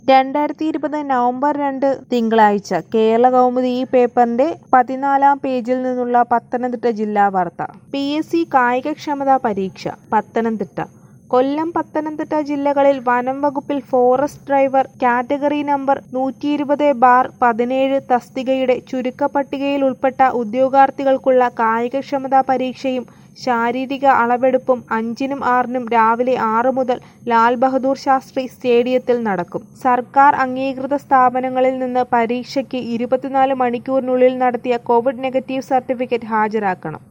രണ്ടായിരത്തി ഇരുപത് നവംബർ രണ്ട് തിങ്കളാഴ്ച കേരള കൗമുദി ഈ പേപ്പറിന്റെ പതിനാലാം പേജിൽ നിന്നുള്ള പത്തനംതിട്ട ജില്ലാ വാർത്ത പി എസ് സി കായികക്ഷമതാ പരീക്ഷ പത്തനംതിട്ട കൊല്ലം പത്തനംതിട്ട ജില്ലകളിൽ വനം വകുപ്പിൽ ഫോറസ്റ്റ് ഡ്രൈവർ കാറ്റഗറി നമ്പർ നൂറ്റി ഇരുപത് ബാർ പതിനേഴ് തസ്തികയുടെ ചുരുക്കപ്പട്ടികയിൽ ഉൾപ്പെട്ട ഉദ്യോഗാർത്ഥികൾക്കുള്ള കായികക്ഷമതാ പരീക്ഷയും ശാരീരിക അളവെടുപ്പും അഞ്ചിനും ആറിനും രാവിലെ ആറ് മുതൽ ലാൽ ബഹദൂർ ശാസ്ത്രി സ്റ്റേഡിയത്തിൽ നടക്കും സർക്കാർ അംഗീകൃത സ്ഥാപനങ്ങളിൽ നിന്ന് പരീക്ഷയ്ക്ക് ഇരുപത്തിനാല് മണിക്കൂറിനുള്ളിൽ നടത്തിയ കോവിഡ് നെഗറ്റീവ് സർട്ടിഫിക്കറ്റ് ഹാജരാക്കണം